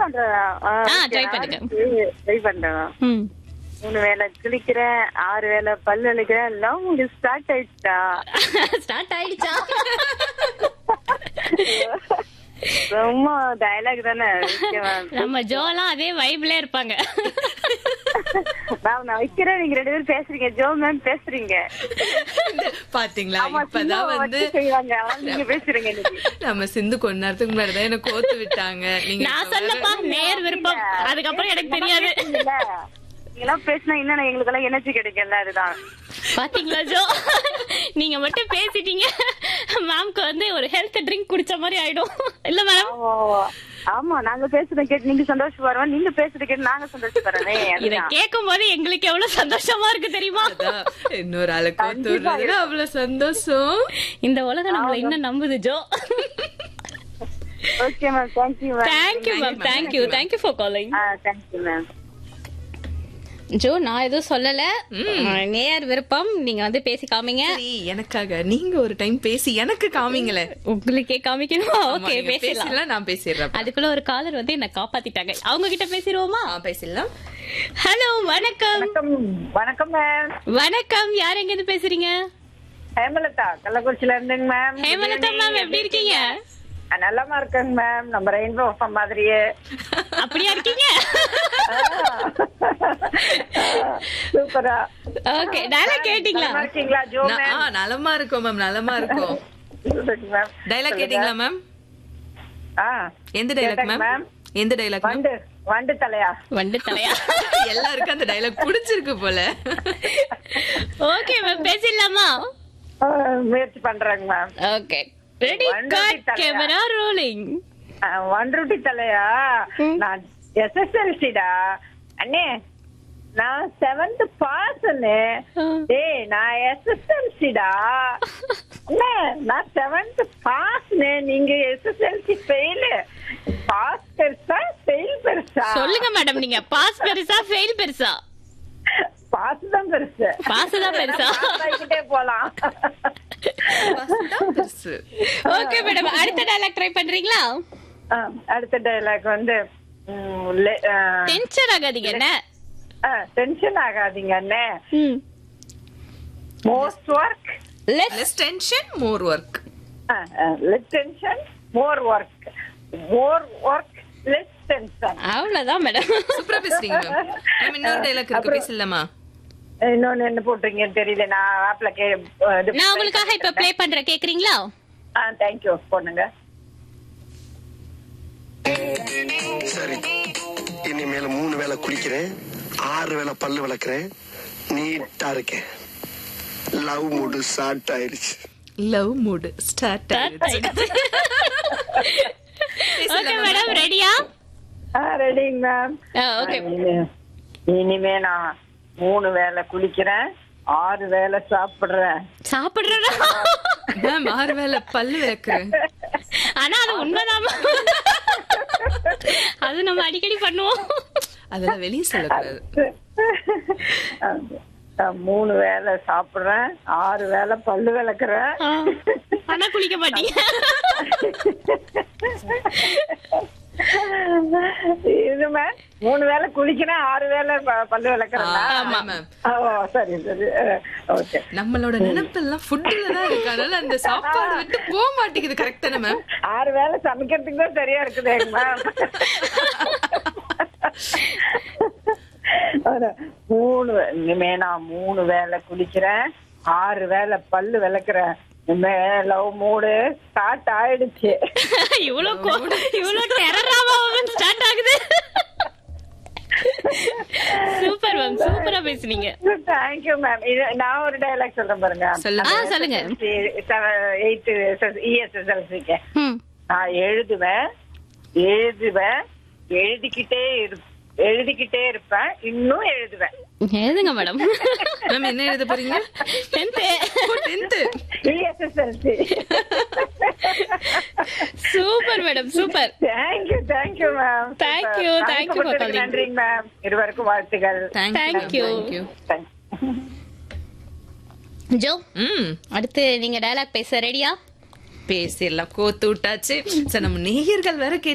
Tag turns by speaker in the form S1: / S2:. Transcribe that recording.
S1: பண்றேன்
S2: ஆ, try பண்ணுங்க.
S1: Try பண்றேன்
S2: ம்
S1: மூணு வேளை குளிக்கிறேன் ஆறு வேளை பல்லு அழுக்கிறேன் எல்லாம் உங்களுக்கு ஸ்டார்ட் ஆயிடுச்சா
S2: ஸ்டார்ட் ஆயிடுச்சா
S1: ரொம்ப டயலாக் தானே Okay, ma'am.
S2: நம்ம ஜோலாம் அதே வைப்ல இருப்பாங்க
S1: மேம் நான் வைக்கிறேன் நீங்க ரெண்டு பேரும் பேசுறீங்க ஜோ மேம் பேசுறீங்க
S3: பாத்தீங்களா
S1: ஆமா
S3: இப்பதான்
S1: சின்னவ
S3: வந்து
S1: வச்சு செய்வாங்க ஆனா நீங்க பேசுறீங்க இன்னைக்கு
S3: நம்ம சிந்து கொஞ்ச நேரத்துக்கு முன்னாடிதான் என்ன கோத்து விட்டாங்க நீங்க
S2: நான்
S3: இப்ப
S2: சொன்னப்பா
S3: வேற-
S2: நேர் விருப்பம் அதுக்கப்புறம் எனக்கு தெரியாது
S1: நீங்களாம் பேசினா இன்னும் எங்களுக்கு எல்லாம் எனர்ஜி கிடைக்கல அதுதான்
S2: பாத்தீங்களா ஜோ நீங்க மட்டும் பேசிட்டீங்க மேம்க்கு வந்து ஒரு ஹெல்த் ட்ரிங்க் குடிச்ச மாதிரி ஆயிடும் இல்ல மேடம்
S1: ஆமா, ஆமா. ஆமா நாங்க பேசுறத கேட்டு நீங்க சந்தோஷப்படுவோம் நீங்க பேசுறத கேட்டு நாங்க சந்தோஷப்படுறோமே
S2: இத
S1: அதுதான்.
S2: கேட்கும் போது எங்களுக்கு எவ்வளவு சந்தோஷமா இருக்கு தெரியுமா
S3: அதான், இன்னொரு ஆளை கோத்து விடுறதுல அவ்வளவு சந்தோஷம்
S2: இந்த உலகம் நம்மள இன்னும் நம்புது ஜோ
S1: okay ma'am thank you ma'am
S2: thank you ma'am thank you thank you for calling
S1: ஆ தேங்க்யூ மேம்
S2: ஜோ நான் எதுவும் சொல்லல நேர் விருப்பம் நீங்க வந்து பேசி காமிங்க
S3: சரி எனக்காக நீங்க ஒரு டைம் பேசி எனக்கு காமிங்களேன்
S2: உங்களுக்கே காமிக்கணுமா
S3: ஆமா,
S2: ஓகே
S3: நீங்க
S2: பேசலாம்
S3: பேசலாம் நான் பேசிடுறேன்
S2: அதுக்குள்ள ஒரு காலர் வந்து என்ன காப்பாத்திட்டாங்க அவங்க கிட்ட பேசிடுவோமா
S3: ஆ, பேசிடலாம்
S2: ஹலோ வணக்கம்
S1: வணக்கம் வணக்கம் மேம்
S2: வணக்கம் யார் எங்க இருந்து பேசுறீங்க
S1: ஹேமலதா கள்ளக்குறிச்சில இருந்துங்க மேம்
S2: ஹேமலதா மேம் எப்படி இருக்கீங்க
S1: நலமா இருக்கேங்க மேம் நம்ம ரெயின்போ மாதிரியே
S2: அப்படியா இருக்கீங்க
S1: சூப்பரா
S2: ஓகே நல்லா கேட்டீங்களா
S1: நலமா இருக்கீங்களா ஜோ
S3: நா- ஆ,
S1: மேம்
S3: நலமா இருக்கோம் மேம் நலமா இருக்கோம்
S1: மேம்
S3: டைலாக் கேட்டீங்களா மேம்
S1: ஆ
S3: எந்த டைலாக்
S1: கேட்டேங்க
S3: மேம்
S1: மேம்.
S3: எந்த டைலாக் மேம்
S1: வண்டு வண்டு தலையா
S2: வண்டு தலையா
S3: எல்லாருக்கும் அந்த டைலாக் பிடிச்சிருக்கு போல
S2: ஓகே மேம் பேசிடலாமா
S1: ஆ, முயற்சி பண்றேங்க மேம்
S2: ஓகே ரெடி
S1: வண்டு
S2: கட்
S1: தலையா?
S2: கேமரா ரோலிங்
S1: ஆ, வண்டுருட்டி தலையா
S2: ம்.
S1: நான் எஸ்எஸ்எல்சிடா அண்ணே நான் செவன்த் பாஸ்னு டேய் நான் எஸ்எஸ்எல்சிடா அண்ணே நான் செவன்த் பாஸ்னு நீங்க எஸ்எஸ்எல்சி ஃபெயில் பாஸ் பெருசா ஃபெயில் பெருசா
S2: சொல்லுங்க மேடம் நீங்க பாஸ் பெருசா ஃபெயில் பெருசா
S1: பாஸ் தான் பெருசு
S2: பாஸ் தான் பெருசா
S1: pass ஆகிக்கிட்டே போலாம்
S3: அதான் பெருசு
S2: ஓகே மேடம் அடுத்த டயலாக் ட்ரை பண்றீங்களா
S1: ஆ, அடுத்த டைலாக் வந்து
S2: டென்ஷன் ஆகாதீங்க என்ன
S1: டென்ஷன் ஆகாதீங்க அண்ணே
S2: ம்
S1: most work
S2: less
S3: less tension more work
S1: less tension more work more work less tension
S2: அவ்வளவுதான் மேடம்
S3: சூப்பரா பேசுறீங்க மேம் மேம் இன்னொரு டைலாக் இருக்கு பேசலாமா
S1: இன்னொன்னு என்ன போட்டிருக்கீங்கன்னு தெரியல நான் ஆப்ல கே இது
S2: நான் உங்களுக்காக இப்ப ப்ளே பண்றேன் கேக்குறீங்களா
S1: ஆ தேங்க்யூ போடுங்க
S4: சரி இனிமேல மூணு வேளை குளிக்கிறேன் ஆறு வேளை பல்லு விளக்குறேன் நீட்டா இருக்கேன் லவ் மூடு ஸ்டார்ட் ஆயிருச்சு
S3: லவ் மூடு ஸ்டார்ட் ஆயிடுச்சு
S2: ஓகே மேடம் ரெடியா
S1: ஆ ரெடிங்க மேம்
S2: ஓகே
S1: இனிமே நான் மூணு வேளை குளிக்கிறேன் ஆறு வேளை சாப்பிடுறேன்
S2: சாப்பிடுறா
S3: மேம் ஆறு வேளை பல்லு விளக்குறேன்
S2: ஆனா அது உண்மைதான் அது நம்ம அடிக்கடி பண்ணுவோம்
S3: அதெல்லாம் வெளியே சொல்லக்கூடாது
S1: நான் மூணு வேளை சாப்பிடுறேன் ஆறு வேளை பல்லு விளக்குறேன்
S2: ஆ. ஆனா குளிக்க மாட்டீங்க
S1: இதுமே மூணு வேளை குளிக்கிறேன் ஆறு வேளை ப- பல்லு விளக்குறேன்
S3: ஆமா மேம்
S1: ஓ சரி சரி ஓகே
S3: நம்மளோட நினைப்பெல்லாம் ஃபுட்ல தான் இருக்கு அதனால அந்த சாப்பாடு விட்டு போக மாட்டேங்குது கரெக்ட் தானே மேம்
S1: ஆறு வேளை சமைக்கிறதுக்கு தான் சரியா இருக்குது மேம் மூணு வே- இனிமே நான் மூணு வேளை குளிக்கிறேன் ஆறு வேளை பல்லு விளக்குறேன் இனிமே லவ் மூடு ஸ்டார்ட் ஆயிடுச்சு
S2: இவ்வளவு கோ- இவ்வளவு டெரராவா ஸ்டார்ட் ஆகுது சூப்பர் மேம் சூப்பரா பேசுனீங்க
S1: தேங்க்யூ மேம் இது நான் ஒரு டைலாக் சொல்றேன் பாருங்க
S3: சொல்லுங்க
S2: ஆ சொல்லுங்க
S1: எயித்து இஎஸ்எஸ்எல்சிக்கு
S2: ம்
S1: நான் எழுதுவேன் எழுதுவேன் எழுதிக்கிட்டே இரு எழுதிக்கிட்டே இருப்பேன் இன்னும் எழுதுவேன்
S2: எழுதுங்க மேடம்
S3: மேம் என்ன எழுத போறீங்க
S2: tenth
S3: tenth
S1: SSLC
S2: super madam super
S1: thank you thank you ma'am
S2: Thank you, thank you for calling.
S1: நன்றிங்க மேம் இருவருக்கும் வாழ்த்துக்கள்
S2: Thank
S3: thank
S2: you.
S3: You
S1: Thank you.
S2: ஜோ
S3: ம்
S2: அடுத்து நீங்க டயலாக் பேச ரெடியா
S3: பேசிடலாம் கோத்து விட்டாச்சு சரி நம்ம நேயர்கள் வேற